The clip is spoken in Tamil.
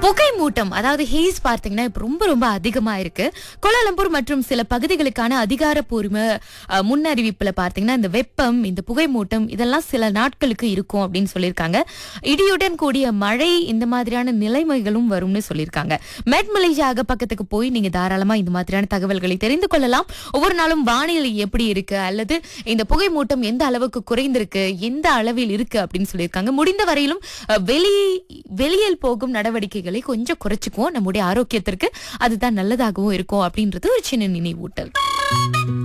புகை மூட்டம் அதாவது ஹேஸ் பார்த்தீங்கன்னா இப்ப ரொம்ப ரொம்ப அதிகமா இருக்கு கோலாலம்பூர் மற்றும் சில பகுதிகளுக்கான அதிகாரப்பூர்வ அஹ், முன்னறிவிப்புல பார்த்தீங்கன்னா இந்த வெப்பம் இந்த புகை மூட்டம் இதெல்லாம் சில நாட்களுக்கு இருக்கும் அப்படின்னு சொல்லியிருக்காங்க இடியுடன் கூடிய மழை இந்த மாதிரியான நிலைமைகளும் வரும்னு சொல்லியிருக்காங்க மெட் மலேசியா பக்கத்துக்கு போய் நீங்க தாராளமா இந்த மாதிரியான தகவல்களை தெரிந்து கொள்ளலாம் ஒவ்வொரு நாளும் வானிலை எப்படி இருக்கு அல்லது இந்த புகை மூட்டம் எந்த அளவுக்கு குறைந்திருக்கு எந்த அளவில் இருக்கு அப்படின்னு சொல்லியிருக்காங்க முடிந்த வரையிலும் அஹ், வெளி வெளியில் போகும் நடவடிக்கைகளை கொஞ்சம் குறைச்சிக்குவோம் நம்முடைய ஆரோக்கியத்திற்கு அதுதான் நல்லதாகவும் இருக்கும் அப்படின்றது ஒரு சின்ன நினைவூட்டல்